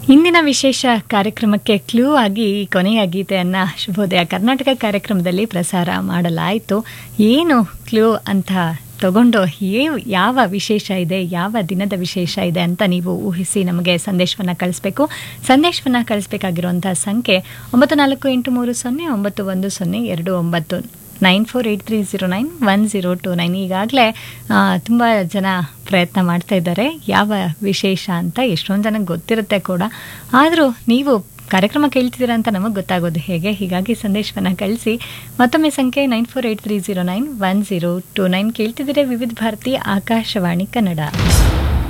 ಇಂದಿನ ವಿಶೇಷ ಕಾರ್ಯಕ್ರಮಕ್ಕೆ ಕ್ಲೂ ಆಗಿ ಕೊನೆಯ ಗೀತೆಯನ್ನು ಶುಭೋದಯ ಕರ್ನಾಟಕ ಕಾರ್ಯಕ್ರಮದಲ್ಲಿ ಪ್ರಸಾರ ಮಾಡಲಾಯಿತು ಏನು ಕ್ಲೂ ಅಂತ ತಗೊಂಡು ಏ- ಯಾವ ವಿಶೇಷ ಇದೆ ಯಾವ ದಿನದ ವಿಶೇಷ ಇದೆ ಅಂತ ನೀವು ಊಹಿಸಿ ನಮಗೆ ಸಂದೇಶವನ್ನು ಕಳಿಸ್ಬೇಕು ಸಂದೇಶವನ್ನು ಕಳಿಸ್ಬೇಕಾಗಿರುವಂಥ ಸಂಖ್ಯೆ ಒಂಬತ್ತು ನಾಲ್ಕು ಎಂಟು ಮೂರು ಸೊನ್ನೆ ಒಂಬತ್ತು ಒಂದು ಸೊನ್ನೆ ಎರಡು ಒಂಬತ್ತು nine four eight three zero nine one zero two nine ಈಗಾಗಲೇ ತುಂಬ ಜನ ಪ್ರಯತ್ನ ಮಾಡ್ತಾ ಇದ್ದಾರೆ ಯಾವ ವಿಶೇಷ ಅಂತ ಎಷ್ಟೊಂದು ಜನಕ್ಕೆ ಗೊತ್ತಿರುತ್ತೆ ಕೂಡ ಆದರೂ ನೀವು ಕಾರ್ಯಕ್ರಮ ಕೇಳ್ತಿದ್ದೀರಾ ಅಂತ ನಮಗೆ ಗೊತ್ತಾಗೋದು ಹೇಗೆ ಹೀಗಾಗಿ ಸಂದೇಶವನ್ನು ಕಳಿಸಿ ಮತ್ತೊಮ್ಮೆ ಸಂಖ್ಯೆ nine four eight three zero nine one zero two nine ಕೇಳ್ತಿದ್ದೀರಾ ವಿವಿಧ ಭಾರತಿ ಆಕಾಶವಾಣಿ ಕನ್ನಡ